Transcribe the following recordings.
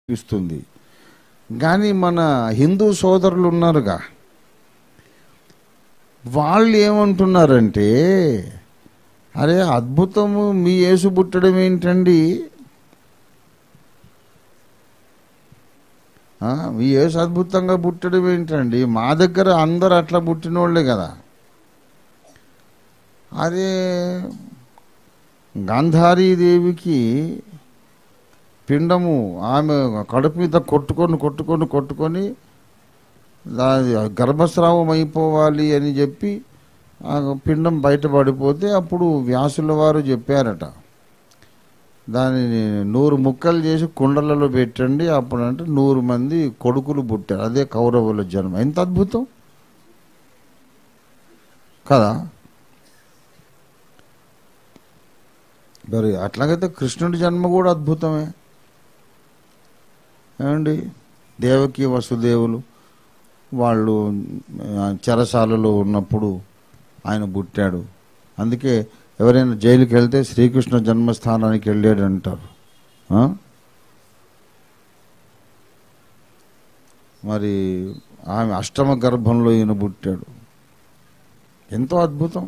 ఇస్తుంది కానీ మన హిందూ సోదరులు ఉన్నారుగా వాళ్ళు ఏమంటున్నారంటే అరే అద్భుతము మీ యేసు పుట్టడం ఏంటండి ఆ, మీ యేసు అద్భుతంగా పుట్టడం ఏంటండి మా దగ్గర అందరు అట్లా పుట్టినోళ్ళే కదా అదే గాంధారీదేవికి పిండము ఆమె కడుపు మీద కొట్టుకొని కొట్టుకొని కొట్టుకొని దాని గర్భస్రావం అయిపోవాలి అని చెప్పి ఆ పిండం బయటపడిపోతే అప్పుడు వ్యాసుల వారు చెప్పారట దానిని నూరు ముక్కలు చేసి కుండలలో పెట్టండి అప్పుడు అంటే నూరు మంది కొడుకులు పుట్టారు అదే కౌరవుల జన్మ ఎంత అద్భుతం కదా మరి అట్లాగైతే కృష్ణుడి జన్మ కూడా అద్భుతమే ఏమండి దేవకి వసుదేవులు వాళ్ళు ఆ, చెరసాలలో ఉన్నప్పుడు ఆయన పుట్టాడు అందుకే ఎవరైనా జైలుకి వెళ్తే శ్రీకృష్ణ జన్మస్థానానికి వెళ్ళాడు అంటారు ఆ? మరి ఆమె అష్టమ గర్భంలో ఈయన పుట్టాడు ఎంతో అద్భుతం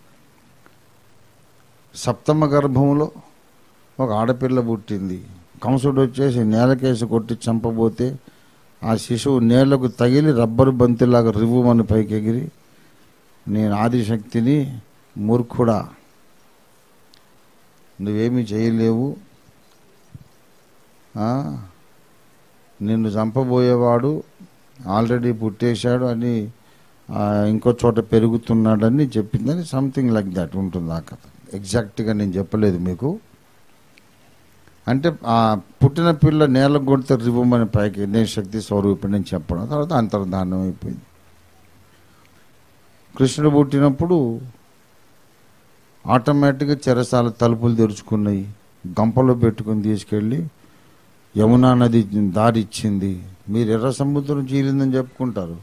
సప్తమ గర్భంలో ఒక ఆడపిల్ల పుట్టింది కంసుడు వచ్చేసి నేలకేసి కొట్టి చంపబోతే ఆ శిశువు నేలకు తగిలి రబ్బరు బంతిలాగా రివ్వుమని పైకి ఎగిరి నేను ఆదిశక్తిని మూర్ఖుడా నువ్వేమీ చేయలేవు ఆ? నిన్ను చంపబోయేవాడు ఆల్రెడీ పుట్టేశాడు అని ఆ, ఇంకో చోట పెరుగుతున్నాడని చెప్పిందని సంథింగ్ లైక్ దట్ ఉంటుంది ఆ కథ ఎగ్జాక్ట్గా నేను చెప్పలేదు మీకు అంటే ఆ పుట్టిన పిల్ల నేల కొడితే రివ్వమని పైకి నేను శక్తి స్వరూపిణి అని చెప్పడం తర్వాత అంతర్ధానం అయిపోయింది కృష్ణుడు పుట్టినప్పుడు ఆటోమేటిక్గా చెరసాల తలుపులు తెరుచుకున్నాయి గంపలో పెట్టుకుని తీసుకెళ్ళి యమునా నది దారి ఇచ్చింది మీరు ఎర్ర సముద్రం చీలిందని చెప్పుకుంటారు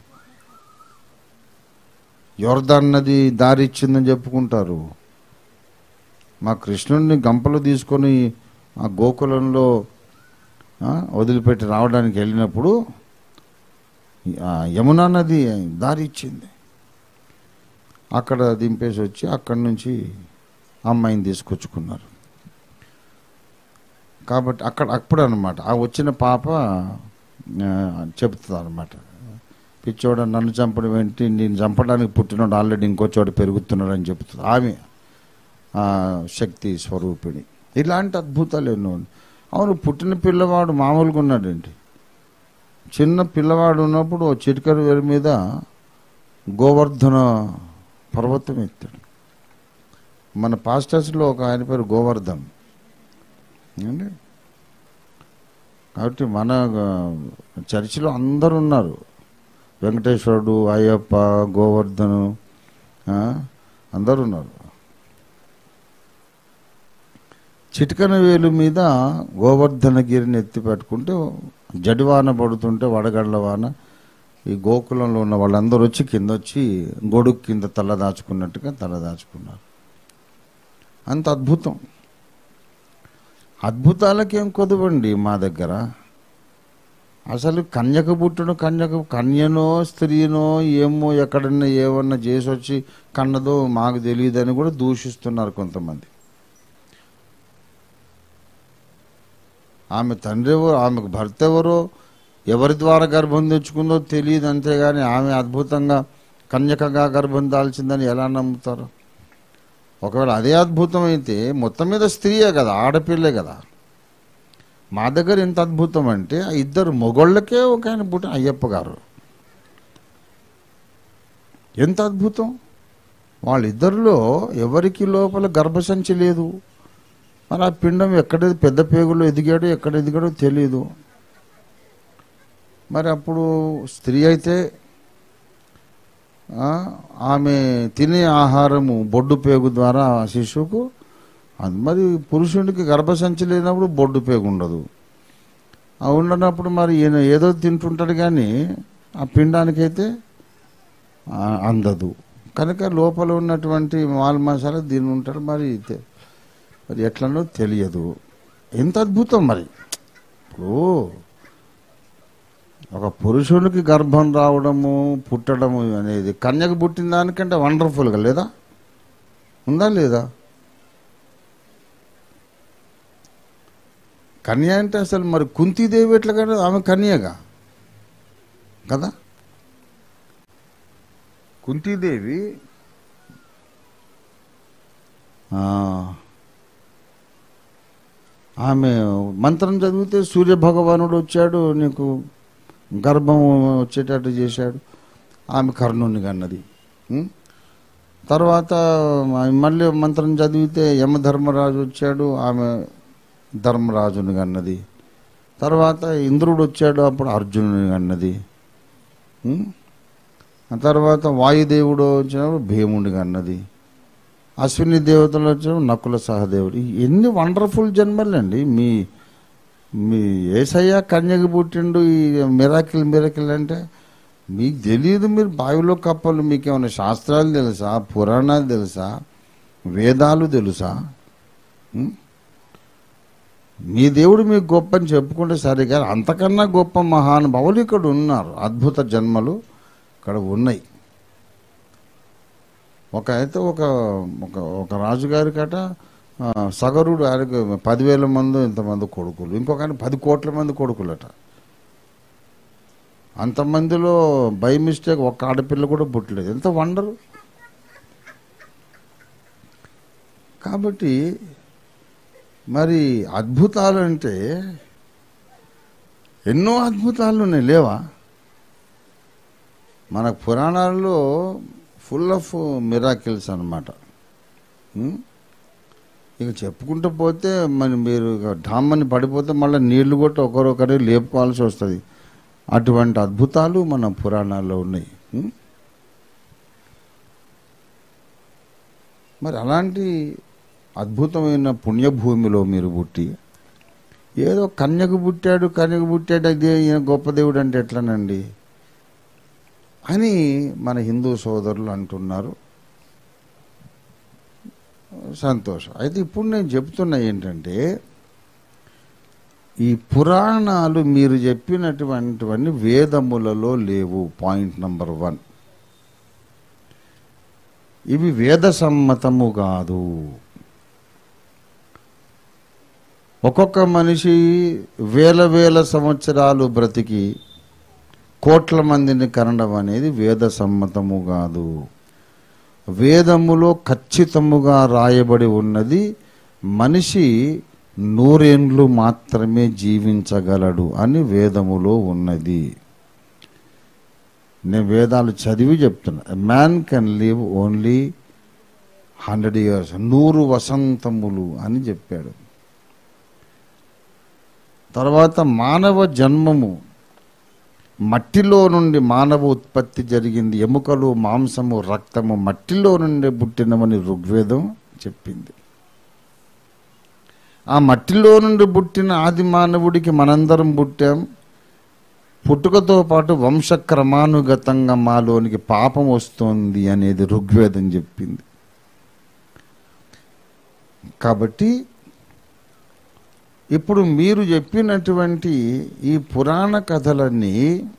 యోర్దాన్ నది దారి ఇచ్చిందని చెప్పుకుంటారు మా కృష్ణుడిని గంపలో తీసుకొని ఆ గోకులంలో ఆ, వదిలిపెట్టి రావడానికి వెళ్ళినప్పుడు ఆ యమునా నది దారి ఇచ్చింది అక్కడ దింపేసి వచ్చి అక్కడి నుంచి అమ్మాయిని తీసుకొచ్చుకున్నారు కాబట్టి అక్కడ అప్పుడు అనమాట ఆ వచ్చిన పాప చెప్తుంది అనమాట పిచ్చోడ నన్ను చంపడం ఏంటి నేను చంపడానికి పుట్టినోడు ఆల్రెడీ ఇంకో చోట పెరుగుతున్నాడు అని చెప్తుంది ఆమె ఆ, శక్తి స్వరూపిణి ఇలాంటి అద్భుతాలు ఎన్నో ఉన్నాయి. అవును పుట్టిన పిల్లవాడు మామూలుగా ఉన్నాడండి చిన్న పిల్లవాడు ఉన్నప్పుడు ఓ చిటికర వేరు మీద గోవర్ధన పర్వతం ఎత్తాడు మన పాస్టర్స్లో ఒక ఆయన పేరు గోవర్ధన్ ఏమండి కాబట్టి మన ఆ, చర్చిలో అందరూ ఉన్నారు వెంకటేశ్వరుడు అయ్యప్ప గోవర్ధను ఆ, అందరూ ఉన్నారు చిటికన వేలు మీద గోవర్ధనగిరిని ఎత్తి పెట్టుకుంటే జడివాన పడుతుంటే వడగళ్ళ వాన ఈ గోకులంలో ఉన్న వాళ్ళందరూ వచ్చి కింద వచ్చి గొడుగు కింద తల దాచుకున్నట్టుగా తల దాచుకున్నారు అంత అద్భుతం అద్భుతాలకేం కొదువండి మా దగ్గర అసలు కన్యక పుట్టడం కన్యక కన్యనో స్త్రీనో ఏమో ఎక్కడన్నా ఏమన్నా చేసి వచ్చి కన్నదో మాకు తెలియదని కూడా దూషిస్తున్నారు కొంతమంది ఆమె తండ్రి ఎవరు ఆమెకు భర్త ఎవరో ఎవరి ద్వారా గర్భం తెచ్చుకుందో తెలియదు అంతేగాని ఆమె అద్భుతంగా కన్యకగా గర్భం దాల్చిందని ఎలా నమ్ముతారు ఒకవేళ అదే అద్భుతం అయితే మొత్తం మీద స్త్రీయే కదా ఆడపిల్లే కదా మా దగ్గర ఎంత అద్భుతం అంటే ఆ ఇద్దరు మొగోళ్ళకే ఒక ఆయన పుట్టిన అయ్యప్ప గారు ఎంత అద్భుతం వాళ్ళిద్దరిలో ఎవరికి లోపల గర్భసంచి లేదు మరి ఆ పిండం ఎక్కడ పెద్ద పేగులో ఎదిగాడో ఎక్కడ ఎదిగాడో తెలియదు మరి అప్పుడు స్త్రీ అయితే ఆ, ఆమె తినే ఆహారము బొడ్డు పేగు ద్వారా ఆ శిశువుకు అది మరి పురుషుడికి గర్భసంచి లేనప్పుడు బొడ్డు పేగు ఉండదు ఆ ఉండనప్పుడు మరి ఈయన ఏదో తింటుంటాడు కానీ ఆ పిండానికైతే ఆ, అందదు కనుక లోపల ఉన్నటువంటి మాల్ మసాలా దీని ఉంటాడు మరి తె- మరి ఎట్లనో తెలియదు ఎంత అద్భుతం మరి ఇప్పుడు ఒక పురుషునికి గర్భం రావడము పుట్టడము అనేది కన్యకు పుట్టిన దానికంటే వండర్ఫుల్గా లేదా ఉందా లేదా కన్య అంటే అసలు మరి కుంతీదేవి ఎట్లా కదా ఆమె కన్యగా కదా కుంతీదేవి ఆ, ఆమె మంత్రం చదివితే సూర్య భగవానుడు వచ్చాడు నీకు గర్భం వచ్చేటట్టు చేశాడు ఆమె కర్ణుని కన్నది ఉం? తర్వాత మళ్ళీ మంత్రం చదివితే యమధర్మరాజు వచ్చాడు ఆమె ధర్మరాజుని కన్నది తర్వాత ఇంద్రుడు వచ్చాడు అప్పుడు అర్జునుని కన్నది ఉం? ఆ తర్వాత వాయుదేవుడు వచ్చినప్పుడు భీముడి కన్నది అశ్విని దేవతలు వచ్చినప్పుడు నకుల సహదేవుడు ఈ ఎన్ని వండర్ఫుల్ జన్మలండి మీ మీ ఏసయ్య కన్యకి పుట్టిండు ఈ మిరాకిల్ మిరాకిల్ అంటే మీకు తెలియదు మీరు బావిలో కప్పలు మీకు ఏమైనా శాస్త్రాలు తెలుసా పురాణాలు తెలుసా వేదాలు తెలుసా ఉం? మీ దేవుడు మీకు గొప్ప అని చెప్పుకుంటే సరే కానీ అంతకన్నా గొప్ప మహానుభావులు ఇక్కడ ఉన్నారు అద్భుత జన్మలు ఇక్కడ ఉన్నాయి ఒక అయితే ఒక ఒక ఒక రాజుగారి కట ఆ, సగరుడు ఆయనకు పదివేల మంది ఇంతమంది కొడుకులు ఇంకొక ఆయన పది కోట్ల మంది కొడుకులట అంతమందిలో బై మిస్టేక్ ఒక్క ఆడపిల్ల కూడా పుట్టలేదు ఎంత వండరు కాబట్టి మరి అద్భుతాలు అంటే ఎన్నో అద్భుతాలు ఉన్నాయి లేవా మన పురాణాల్లో ఫుల్ ఆఫ్ మిరాకిల్స్ అనమాట ఇక చెప్పుకుంటూ పోతే మరి మీరు ఇక ఢామ్మని పడిపోతే మళ్ళీ నీళ్లు కొట్టి ఒకరొకరి లేపుకోవాల్సి వస్తుంది అటువంటి అద్భుతాలు మన పురాణాల్లో ఉన్నాయి ఉం? మరి అలాంటి అద్భుతమైన పుణ్యభూమిలో మీరు పుట్టి ఏదో కన్యకు పుట్టాడు కన్యకు పుట్టాడు అదే ఈయన గొప్ప దేవుడు అంటే ఎట్లనండి అని మన హిందూ సోదరులు అంటున్నారు సంతోషం అయితే ఇప్పుడు నేను చెప్తున్నా ఏంటంటే ఈ పురాణాలు మీరు చెప్పినటువంటివన్నీ వేదములలో లేవు పాయింట్ నంబర్ వన్ ఇవి వేద సమ్మతము కాదు ఒక్కొక్క మనిషి వేల వేల సంవత్సరాలు బ్రతికి కోట్ల మందిని కనడం అనేది వేద సమ్మతము కాదు వేదములో ఖచ్చితముగా రాయబడి ఉన్నది మనిషి నూరేండ్లు మాత్రమే జీవించగలడు అని వేదములో ఉన్నది నేను వేదాలు చదివి చెప్తున్నా man can live only hundred years నూరు వసంతములు అని చెప్పాడు తర్వాత మానవ జన్మము మట్టిలో నుండి మానవ ఉత్పత్తి జరిగింది ఎముకలు మాంసము రక్తము మట్టిలో నుండి పుట్టినమని ఋగ్వేదం చెప్పింది ఆ మట్టిలో నుండి పుట్టిన ఆది మానవుడికి మనందరం పుట్టాం పుట్టుకతో పాటు వంశక్రమానుగతంగా మాలోనికి పాపం వస్తోంది అనేది ఋగ్వేదం చెప్పింది కాబట్టి ఇప్పుడు మీరు చెప్పినటువంటి ఈ పురాణ కథలన్నీ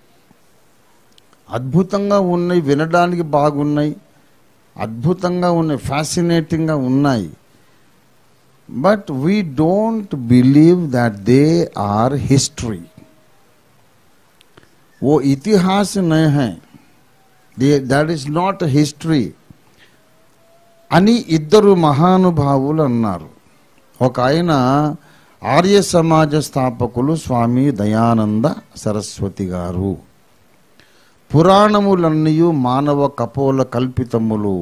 అద్భుతంగా ఉన్నాయి వినడానికి బాగున్నాయి అద్భుతంగా ఉన్నాయి ఫ్యాసినేటింగ్గా ఉన్నాయి but we don't believe that they are history वो इतिहास नहीं है దట్ ఈస్ నాట్ హిస్టరీ అని ఇద్దరు మహానుభావులు అన్నారు ఒక ఆయన ఆర్య సమాజ స్థాపకులు స్వామి దయానంద సరస్వతి గారు పురాణములన్నీ మానవ కపోల కల్పితములు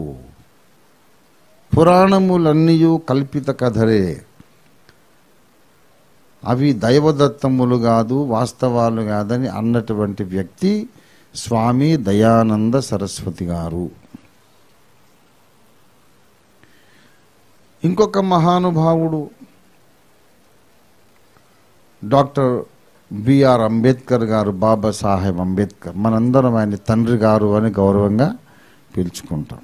పురాణములన్నీ కల్పిత కథలే అవి దైవదత్తములు కాదు వాస్తవాలు కాదని అన్నటువంటి వ్యక్తి స్వామి దయానంద సరస్వతి గారు ఇంకొక మహానుభావుడు డాక్టర్ బిఆర్ అంబేద్కర్ గారు బాబాసాహెబ్ అంబేద్కర్ మనందరం ఆయన తండ్రి గారు అని గౌరవంగా పిలుచుకుంటాం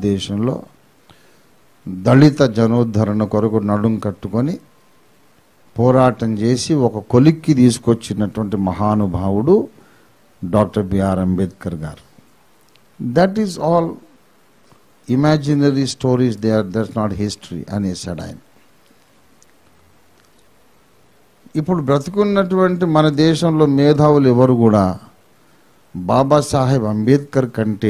భారతదేశంలో దళిత జనోద్ధరణ కొరకు నడుం కట్టుకొని పోరాటం చేసి ఒక కొలిక్కి తీసుకొచ్చినటువంటి మహానుభావుడు డాక్టర్ బిఆర్ అంబేద్కర్ గారు that is all imaginary stories they are that's not history అనేసాడు ఆయన ఇప్పుడు బ్రతుకున్నటువంటి మన దేశంలో మేధావులు ఎవరు కూడా బాబాసాహెబ్ అంబేద్కర్ కంటే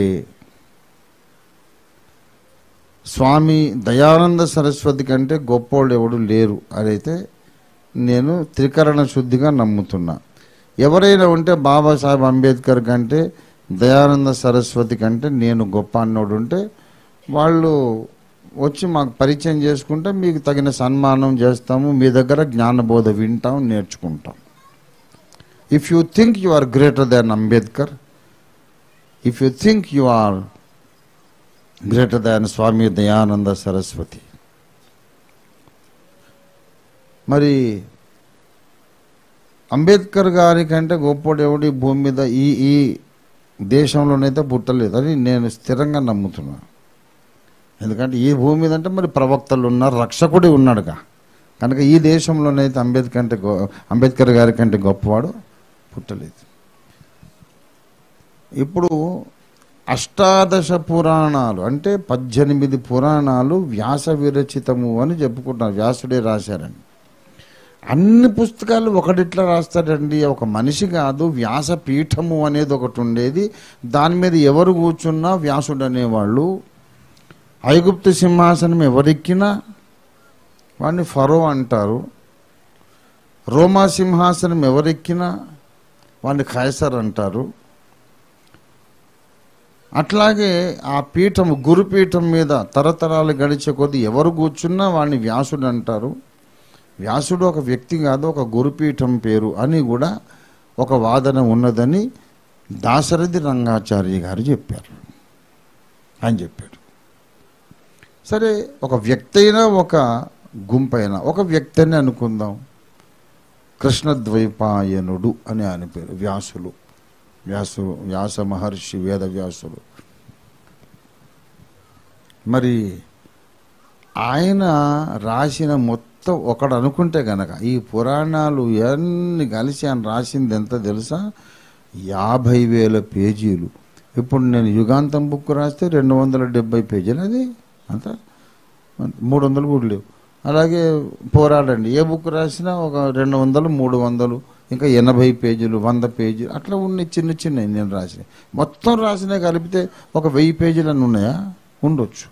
స్వామి దయానంద సరస్వతి కంటే గొప్పోళ్ళు ఎవడు లేరు అదైతే నేను త్రికరణ శుద్ధిగా నమ్ముతున్నా ఎవరైనా ఉంటే బాబాసాహెబ్ అంబేద్కర్ కంటే దయానంద సరస్వతి కంటే నేను గొప్ప అన్నోడు ఉంటే వాళ్ళు వచ్చి మాకు పరిచయం చేసుకుంటే మీకు తగిన సన్మానం చేస్తాము మీ దగ్గర జ్ఞానబోధ వింటాం నేర్చుకుంటాం if you think you are greater than Ambedkar if you think you are greater than Swami Dayananda Saraswati మరి అంబేద్కర్ గారి కంటే గొప్పోడు ఎవడు ఈ భూమి మీద ఈ ఈ దేశంలోనైతే పుట్టలేదు అని నేను స్థిరంగా నమ్ముతున్నా ఎందుకంటే ఈ భూమి మీద అంటే మరి ప్రవక్తలు ఉన్నారు రక్షకుడే ఉన్నాడుగా కనుక ఈ దేశంలోనైతే అంబేద్కర్ కంటే గొ- అంబేద్కర్ గారి కంటే గొప్పవాడు పుట్టలేదు ఇప్పుడు అష్టాదశ పురాణాలు అంటే పద్దెనిమిది పురాణాలు వ్యాస విరచితము అని చెప్పుకుంటున్నారు వ్యాసుడే రాశారని అన్ని పుస్తకాలు ఒకటిట్లా రాస్తాడండి ఒక మనిషి కాదు వ్యాసపీఠము అనేది ఒకటి ఉండేది దాని మీద ఎవరు కూర్చున్నా వ్యాసుడు అనేవాళ్ళు ఐగుప్తు సింహాసనం ఎవరెక్కినా వాడిని ఫరో అంటారు రోమా సింహాసనం ఎవరెక్కినా వాడిని ఖైసర్ అంటారు అట్లాగే ఆ పీఠం గురుపీఠం మీద తరతరాలు గడిచే కొద్దీ ఎవరు కూర్చున్నా వాడిని వ్యాసుడు అంటారు వ్యాసుడు ఒక వ్యక్తి కాదు ఒక గురుపీఠం పేరు అని కూడా ఒక వాదన ఉన్నదని దాశరథి రంగాచార్య గారు చెప్పారు ఆయన చెప్పాడు సరే ఒక వ్యక్తి అయినా ఒక గుంపైనా ఒక వ్యక్తి అని అనుకుందాం కృష్ణద్వైపాయనుడు అని ఆయన పేరు వ్యాసులు వ్యాసు వ్యాస మహర్షి వేద వ్యాసులు మరి ఆయన రాసిన మొత్తం ఒకడు అనుకుంటే గనక ఈ పురాణాలు ఇవన్నీ కలిసి ఆయన రాసింది ఎంత తెలుసా యాభై వేల పేజీలు ఇప్పుడు నేను యుగాంతం బుక్ రాస్తే రెండు వందల డెబ్బై పేజీలు అది అంత మూడు వందలు కూడా లేవు అలాగే పోరాడండి ఏ బుక్ రాసినా ఒక రెండు వందలు మూడు వందలు ఇంకా ఎనభై పేజీలు వంద పేజీలు అట్లా ఉన్నాయి చిన్న చిన్నవి నేను రాసినవి మొత్తం రాసినవి కలిపితే ఒక వెయ్యి పేజీలు అని ఉన్నాయా ఉండొచ్చు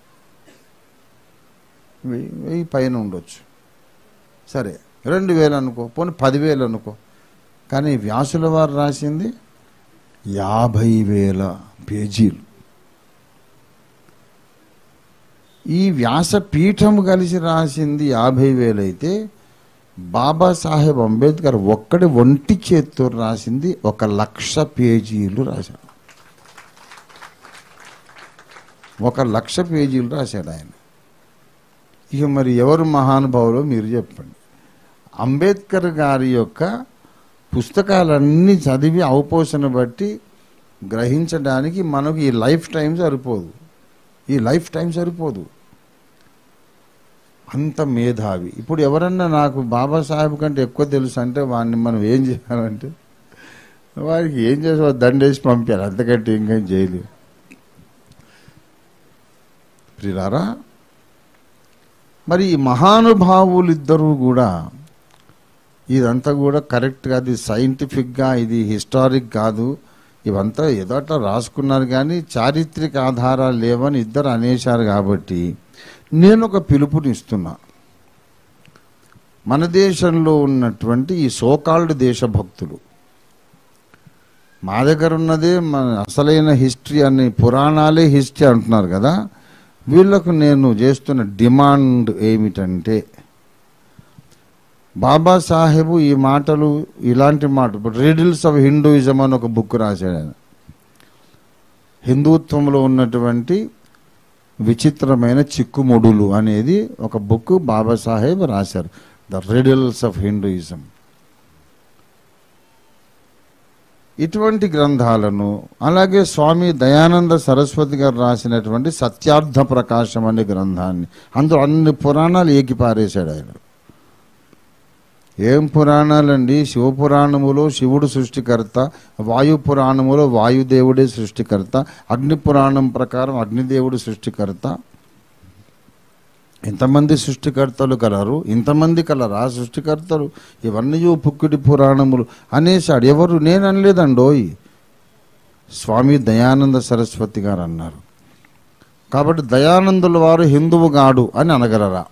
వెయ్యి వెయ్యి పైన ఉండొచ్చు సరే రెండు వేలు అనుకో పోనీ పదివేలు అనుకో కానీ వ్యాసుల వారు రాసింది యాభై వేల పేజీలు ఈ వ్యాసపీఠం కలిసి రాసింది యాభై వేలైతే బాబాసాహెబ్ అంబేద్కర్ ఒక్కడి ఒంటి చేత్తో రాసింది ఒక లక్ష పేజీలు రాశాడు ఒక లక్ష పేజీలు రాశాడు ఆయన ఇక మరి ఎవరు మహానుభావులో మీరు చెప్పండి అంబేద్కర్ గారి యొక్క పుస్తకాలన్నీ చదివి అవపోసన బట్టి గ్రహించడానికి మనకు ఈ లైఫ్ టైం సరిపోదు ఈ లైఫ్ టైం సరిపోదు అంత మేధావి ఇప్పుడు ఎవరన్నా నాకు బాబాసాహెబ్ కంటే ఎక్కువ తెలుసు అంటే వాడిని మనం ఏం చేయాలంటే వాడికి ఏం చేసి దండేసి పంపారు అంతకంటే ఇంకేం చేయలేదు ప్రియులారా మరి ఈ మహానుభావులు ఇద్దరూ కూడా ఇదంతా కూడా కరెక్ట్ కాదు ఇది సైంటిఫిక్గా ఇది హిస్టారిక్ కాదు ఇవంతా ఏదో అట్లా రాసుకున్నారు కానీ చారిత్రక ఆధారాలు లేవని ఇద్దరు అనేశారు కాబట్టి నేను ఒక పిలుపునిస్తున్నా మన దేశంలో ఉన్నటువంటి ఈ సోకాల్డ్ దేశభక్తులు మా దగ్గర ఉన్నదే మన అసలైన హిస్టరీ అని పురాణాలే హిస్టరీ అంటున్నారు కదా వీళ్ళకు నేను చేస్తున్న డిమాండ్ ఏమిటంటే బాబాసాహెబు ఈ మాటలు ఇలాంటి మాటలు ఇప్పుడు రీడిల్స్ ఆఫ్ హిందూయిజం అని ఒక బుక్ రాశాడు ఆయన హిందుత్వంలో ఉన్నటువంటి విచిత్రమైన చిక్కుముడులు అనేది ఒక బుక్ బాబాసాహెబ్ రాశారు ద రిడిల్స్ ఆఫ్ హిందూయిజం ఇటువంటి గ్రంథాలను అలాగే స్వామి దయానంద సరస్వతి గారు రాసినటువంటి సత్యార్థ ప్రకాశం అనే గ్రంథాన్ని అందులో అన్ని పురాణాలు ఏకిపారేశాడు ఆయన ఏం పురాణాలండి శివ పురాణములో శివుడు సృష్టికర్త వాయు పురాణములో వాయుదేవుడే సృష్టికర్త అగ్ని పురాణం ప్రకారం అగ్నిదేవుడు సృష్టికర్త ఇంతమంది సృష్టికర్తలు కలరు ఇంతమంది కలరా సృష్టికర్తలు ఇవన్నీ పుక్కిడి పురాణములు అనేసాడు ఎవరు నేను అనలేదండోయ్ స్వామి దయానంద సరస్వతి గారు అన్నారు కాబట్టి దయానందుల వారు హిందువు గాడు అని అనగలరా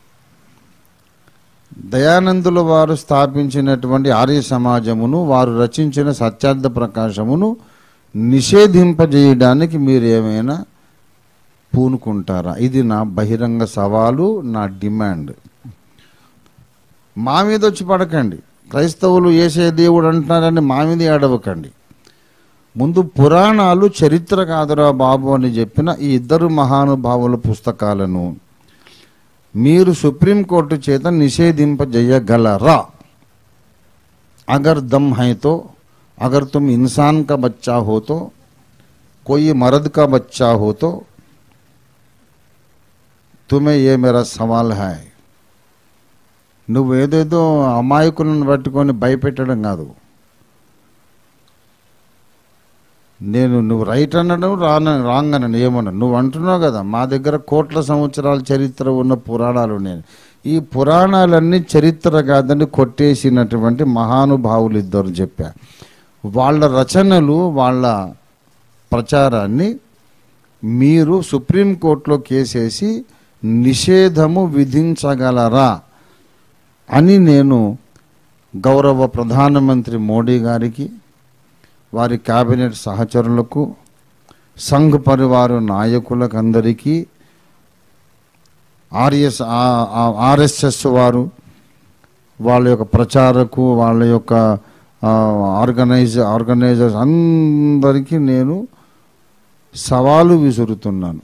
దయానందుల వారు స్థాపించినటువంటి ఆర్య సమాజమును వారు రచించిన సత్యార్థ ప్రకాశమును నిషేధింపజేయడానికి మీరు ఏమైనా పూనుకుంటారా ఇది నా బహిరంగ సవాలు నా డిమాండ్ మా మీద వచ్చి పడకండి క్రైస్తవులు ఏసే దేవుడు అంటున్నారని మా మీద ఏడవకండి ముందు పురాణాలు చరిత్ర కాదురా బాబు అని చెప్పిన ఈ ఇద్దరు మహానుభావుల పుస్తకాలను మీరు సుప్రీంకోర్టు చేత నిషేధింపజేయగలరా అగర్ దమ్ హై తో అగర్ తుమ్ ఇన్సాన్ కా బచ్చా హో తో కోయి మరద్ కా బచ్చా హో తో తుమే ఏ మేరా సవాల్ హై నువ్వు ఏదేదో అమాయకులను పట్టుకొని భయపెట్టడం కాదు నేను నువ్వు రైట్ అనడం రాన రాంగ్ అనను ఏమన్నా నువ్వు అంటున్నావు కదా మా దగ్గర కోట్ల సంవత్సరాల చరిత్ర ఉన్న పురాణాలు నేను ఈ పురాణాలన్నీ చరిత్ర కాదని కొట్టేసినటువంటి మహానుభావులు ఇద్దరు చెప్పా వాళ్ళ రచనలు వాళ్ళ ప్రచారాన్ని మీరు సుప్రీంకోర్టులో కేసేసి నిషేధము విధించగలరా అని నేను గౌరవ ప్రధానమంత్రి మోడీ గారికి వారి కేబినెట్ సహచరులకు సంఘ్ పరివారు నాయకులకు అందరికీ ఆర్ఎస్ ఆర్ఎస్ఎస్ వారు వాళ్ళ యొక్క ప్రచారకు వాళ్ళ యొక్క ఆర్గనైజ్ ఆర్గనైజర్స్ అందరికీ నేను సవాలు విసురుతున్నాను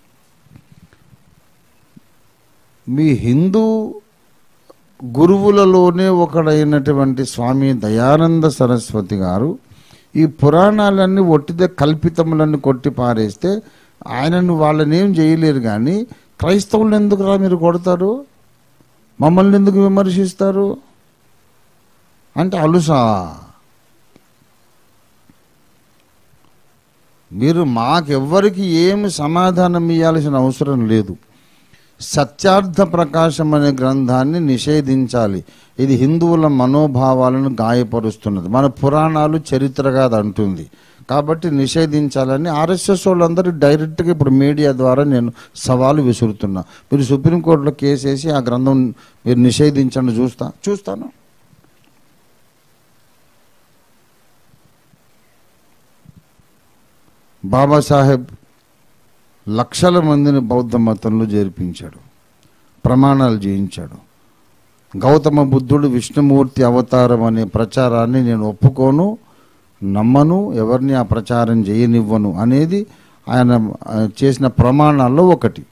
మీ హిందూ గురువులలోనే ఒకడైనటువంటి స్వామి దయానంద సరస్వతి గారు ఈ పురాణాలన్నీ ఒట్టిదే కల్పితములన్నీ కొట్టి పారేస్తే ఆయనను వాళ్ళని ఏం చేయలేరు కానీ క్రైస్తవులు ఎందుకు రా మీరు కొడతారు మమ్మల్ని ఎందుకు విమర్శిస్తారు అంటే అలుసా మీరు మాకెవ్వరికి ఏమి సమాధానం ఇవ్వాల్సిన అవసరం లేదు సత్యార్థ ప్రకాశం అనే గ్రంథాన్ని నిషేధించాలి ఇది హిందువుల మనోభావాలను గాయపరుస్తున్నది మన పురాణాలు చరిత్రగా అది అంటుంది కాబట్టి నిషేధించాలని ఆర్ఎస్ఎస్ వాళ్ళందరూ డైరెక్ట్గా ఇప్పుడు మీడియా ద్వారా నేను సవాలు విసురుతున్నా మీరు సుప్రీంకోర్టులో కేసు వేసి ఆ గ్రంథం మీరు నిషేధించండి చూస్తా చూస్తాను బాబాసాహెబ్ లక్షల మందిని బౌద్ధ మతంలో చేర్పించాడు ప్రమాణాలు చేయించాడు గౌతమ బుద్ధుడు విష్ణుమూర్తి అవతారం అనే ప్రచారాన్ని నేను ఒప్పుకోను నమ్మను ఎవరిని ఆ ప్రచారం చేయనివ్వను అనేది ఆయన ఆ, చేసిన ప్రమాణాల్లో ఒకటి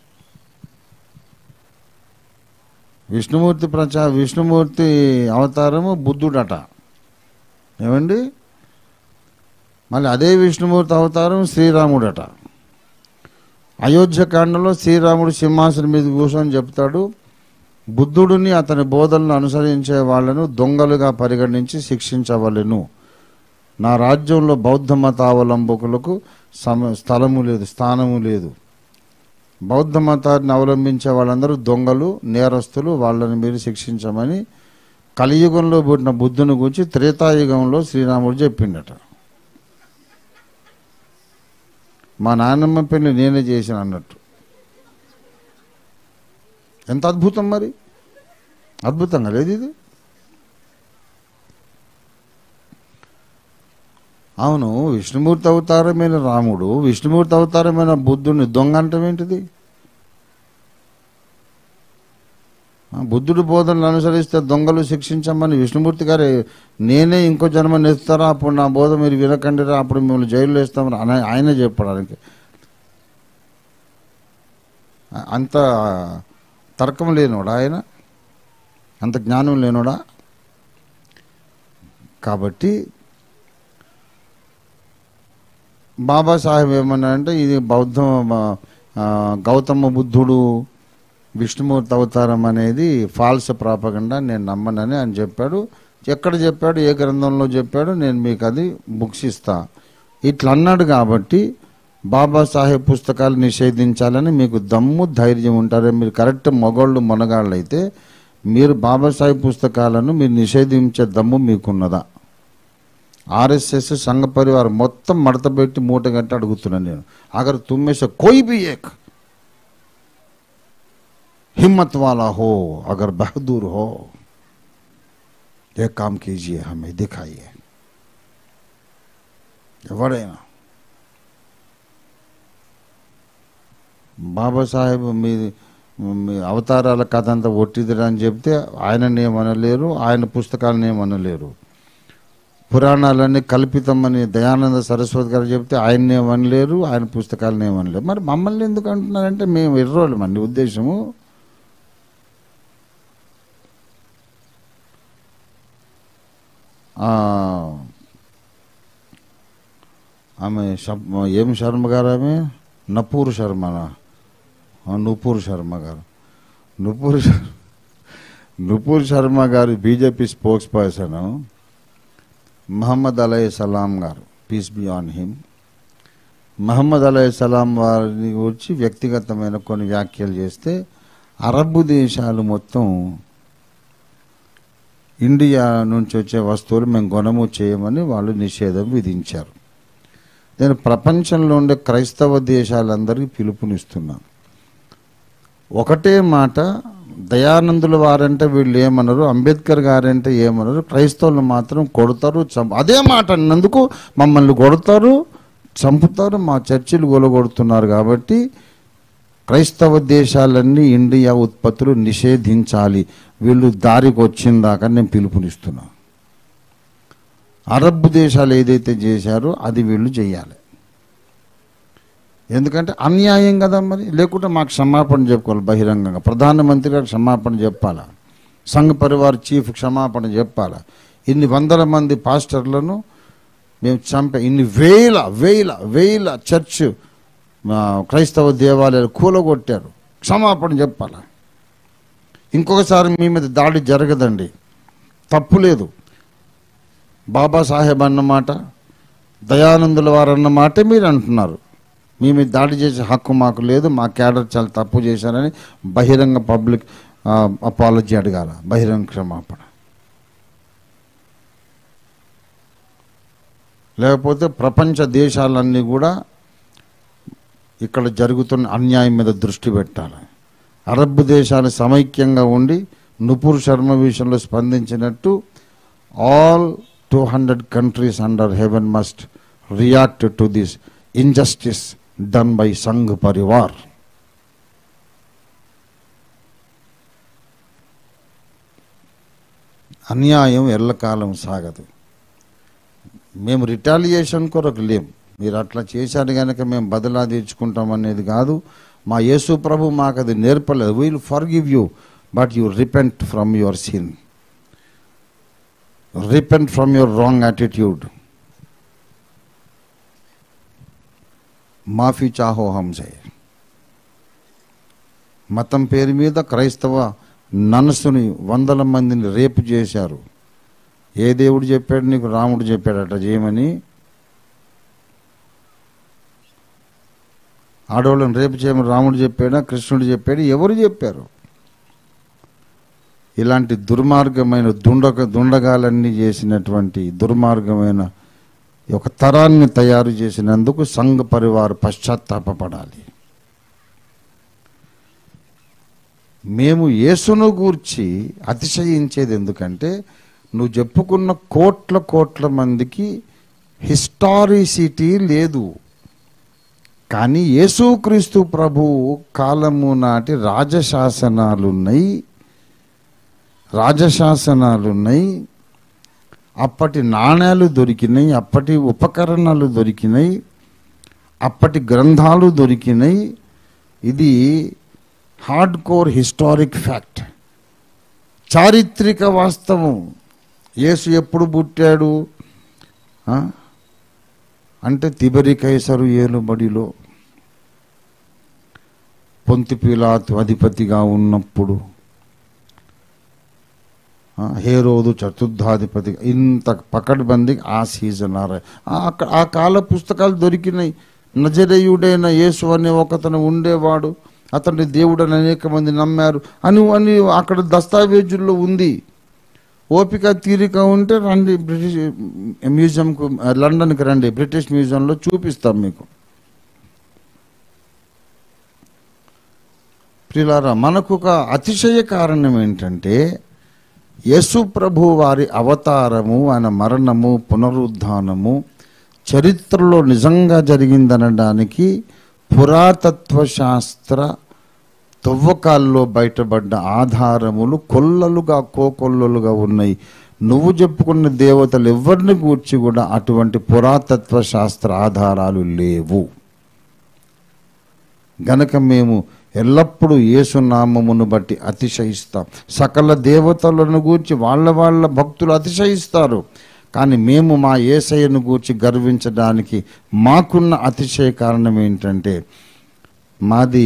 విష్ణుమూర్తి ప్రచా విష్ణుమూర్తి అవతారము బుద్ధుడట ఏమండి మళ్ళీ అదే విష్ణుమూర్తి అవతారం శ్రీరాముడట అయోధ్యకాండలో శ్రీరాముడు సింహాసనం మీద కూర్చొని చెప్తాడు బుద్ధుడిని అతని బోధనలు అనుసరించే వాళ్ళను దొంగలుగా పరిగణించి శిక్షించవలెను నా రాజ్యంలో బౌద్ధ మతావలంబకులకు సమ స్థలము లేదు స్థానము లేదు బౌద్ధ మతాన్ని అవలంబించే వాళ్ళందరూ దొంగలు నేరస్తులు వాళ్ళని మీరు శిక్షించమని కలియుగంలో పుట్టిన బుద్ధుని గురించి త్రేతాయుగంలో శ్రీరాముడు చెప్పిండట మా నాన్నమ్మ పెళ్లి నేనే చేసిన అన్నట్టు ఎంత అద్భుతం మరి అద్భుతంగా లేదు ఇది అవును విష్ణుమూర్తి అవతారమైన రాముడు విష్ణుమూర్తి అవతారమైన బుద్ధుడిని దొంగ అంటాం ఏంటిది ఆ, బుద్ధుడి బోధనలు అనుసరిస్తే దొంగలు శిక్షించమని విష్ణుమూర్తి గారే నేనే ఇంకో జన్మ నెస్తారా అప్పుడు నా బోధ మీరు వినకండిరా అప్పుడు మిమ్మల్ని జైల్లో వేస్తామని ఆయన- ఆయనే చెప్పడానికి ఆ, అంత తర్కం లేనోడా ఆయన అంత జ్ఞానం లేనోడా కాబట్టి బాబాసాహెబ్ ఏమన్నా అంటే ఇది బౌద్ధ ఆ, గౌతమ బుద్ధుడు విష్ణుమూర్తి అవతారం అనేది ఫాల్స్ ప్రాపగండా నేను నమ్మనని ఆయన చెప్పాడు ఎక్కడ చెప్పాడు ఏ గ్రంథంలో చెప్పాడు నేను మీకు అది బుక్స్ ఇస్తా ఇట్లా అన్నాడు కాబట్టి బాబాసాహెబ్ పుస్తకాలు నిషేధించాలని మీకు దమ్ము ధైర్యం ఉంటారు మీరు కరెక్ట్ మొగోళ్ళు మొనగాళ్ళు అయితే మీరు బాబాసాహెబ్ పుస్తకాలను మీరు నిషేధించే దమ్ము మీకున్నదా ఆర్ఎస్ఎస్ సంఘ పరివారం మొత్తం మడత పెట్టి మూట గంట అడుగుతున్నాను నేను అగర్ తుమ్మేసే కోయి भी एक हिम्मत वाला हो अगर बहादुर हो एक काम कीजिए हमें दिखाइए ఎవడైనా బాబాసాహెబ్ మీ మీ అవతారాల కథ అంతా ఒట్టిదిరా అని చెప్తే ఆయనని ఏమనలేరు ఆయన పుస్తకాలను ఏమనలేరు పురాణాలన్నీ కల్పితమని దయానంద సరస్వతి గారు చెప్తే ఆయన్ని ఏమనలేరు ఆయన పుస్తకాలను ఏమనలేరు మరి మమ్మల్ని ఎందుకు అంటున్నారంటే మేము ఎర్రోళ్ళం అండి ఉద్దేశము ఆ, ఆమె శర్మ ఏం శర్మ గారు ఆమె నపూర్ శర్మనా ఆ, నూపూర్ శర్మ గారు నూపూర్ శర్మ నూపూర్ శర్మ గారు బీజేపీ స్పోక్స్ పర్సన్ మహమ్మద్ అలై సలాం గారు peace be on him Muhammad అలై సలాం వారిని గురించి వ్యక్తిగతమైన కొన్ని వ్యాఖ్యలు చేస్తే అరబ్ దేశాలు మొత్తం ఇండియా నుంచి వచ్చే వస్తువులు మేము కొనము చేయమని వాళ్ళు నిషేధం విధించారు నేను ప్రపంచంలో ఉండే క్రైస్తవ దేశాలందరికీ పిలుపునిస్తున్నాను ఒకటే మాట దయానందుల వారంటే వీళ్ళు ఏమన్నారు అంబేద్కర్ గారంటే ఏమన్నారు క్రైస్తవులు మాత్రం కొడతారు చంపు అదే మాట అన్నందుకు మమ్మల్ని కొడతారు చంపుతారు మా చర్చిలు గొలగొడుతున్నారు కాబట్టి క్రైస్తవ దేశాలన్నీ ఇండియా ఉత్పత్తులు నిషేధించాలి వీళ్ళు దారికి వచ్చిన దాకా నేను పిలుపునిస్తున్నాను అరబ్ దేశాలు ఏదైతే చేశారో అది వీళ్ళు చేయాలి ఎందుకంటే అన్యాయం కదా మరి లేకుంటే మాకు క్షమాపణ చెప్పుకోవాలి బహిరంగంగా ప్రధానమంత్రి గారు క్షమాపణ చెప్పాలా సంఘ పరివార్ చీఫ్ క్షమాపణ చెప్పాలా ఇన్ని వందల మంది పాస్టర్లను మేము చంపే ఇన్ని వేల వేల వేల చర్చ్ ఆ, క్రైస్తవ దేవాలయాలు కూలగొట్టారు క్షమాపణ చెప్పాలా ఇంకొకసారి మీ మీద దాడి జరగదండి తప్పు లేదు బాబాసాహెబ్ అన్నమాట దయానందుల వారు అన్నమాట మీరు అంటున్నారు మీ మీద దాడి చేసే హక్కు మాకు లేదు మా క్యాడర్ చాలా తప్పు చేశారని బహిరంగ పబ్లిక్ అపాలజీ అడగాల బహిరంగ క్షమాపణ లేకపోతే ప్రపంచ దేశాలన్నీ కూడా ఇక్కడ జరుగుతున్న అన్యాయం మీద దృష్టి పెట్టాలి అరబ్ దేశాలు సమైక్యంగా ఉండి నుపూర్ శర్మ విషయంలో స్పందించినట్టు all two hundred countries under heaven must react to this injustice done by Sangh Parivar అన్యాయం ఎల్లకాలం సాగదు మేము రిటాలియేషన్ కొరకు లేం మీరు అట్లా చేశారు కనుక మేము బదులా తీర్చుకుంటాం అనేది కాదు మా యేసు ప్రభు మాకు అది నేర్పలేదు will forgive you but you repent from your sin repent from your wrong attitude మాఫీ చాహో హంసే మతం పేరు మీద క్రైస్తవ ననసుని వందల మందిని రేపు చేశారు ఏ దేవుడు చెప్పాడు నీకు రాముడు చెప్పాడట చేయమని ఆడవాళ్ళని రేపు చేయమని రాముడు చెప్పాడా కృష్ణుడు చెప్పాడు ఎవరు చెప్పారు ఇలాంటి దుర్మార్గమైన దుండగ దుండగాలన్నీ చేసినటువంటి దుర్మార్గమైన ఒక తరాన్ని తయారు చేసినందుకు సంఘ పరివారు పశ్చాత్తాపపడాలి మేము యేసును గూర్చి అతిశయించేది ఎందుకంటే నువ్వు చెప్పుకున్న కోట్ల కోట్ల మందికి హిస్టారిసిటీ లేదు కానీ యేసుక్రీస్తు ప్రభు కాలము నాటి రాజశాసనాలున్నాయి రాజశాసనాలున్నాయి అప్పటి నాణ్యాలు దొరికినాయి అప్పటి ఉపకరణాలు దొరికినాయి అప్పటి గ్రంథాలు దొరికినాయి ఇది హార్డ్ కోర్ హిస్టారిక్ ఫ్యాక్ట్ చారిత్రక వాస్తవం యేసు ఎప్పుడు పుట్టాడు ఆ? అంటే తిబరి కైసరు ఏలుబడిలో పొంతి పీలాతు అధిపతిగా ఉన్నప్పుడు ఆ, హేరోదు చతుర్థాధిపతి ఇంత పకడ్బందీ ఆ సీజన్ ఆ ర- ఆ- అక్క- ఆ కాల పుస్తకాలు దొరికినాయి నజరేయుడైన యేసు అనే ఒకతను ఉండేవాడు అతన్ని దేవుడని అనేక మంది నమ్మారు అని అని అక్కడ దస్తావేజుల్లో ఉంది ఓపిక తీరిక ఉంటే రండి బ్రిటిష్ మ్యూజియంకు లండన్కి రండి బ్రిటిష్ మ్యూజియంలో చూపిస్తాం మీకు ప్రిలారా మనకు ఒక అతిశయ కారణం ఏంటంటే యేసు ప్రభు వారి అవతారము ఆయన మరణము పునరుద్ధానము చరిత్రలో నిజంగా జరిగిందనడానికి పురాతత్వ శాస్త్ర తవ్వకాల్లో బయటపడ్డ ఆధారములు కొల్లలుగా కోకొల్లలుగా ఉన్నాయి నువ్వు చెప్పుకున్న దేవతలు ఎవరిని గూర్చి కూడా అటువంటి పురాతత్వ శాస్త్ర ఆధారాలు లేవు గనక మేము ఎల్లప్పుడూ యేసునామమును బట్టి అతిశయిస్తాం సకల దేవతలను గూర్చి వాళ్ళ వాళ్ళ భక్తులు అతిశయిస్తారు కానీ మేము మా ఏసయ్యను గూర్చి గర్వించడానికి మాకున్న అతిశయ కారణం ఏంటంటే మాది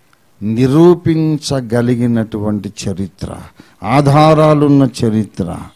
నిరూపించగలిగినటువంటి చరిత్ర ఆధారాలున్న చరిత్ర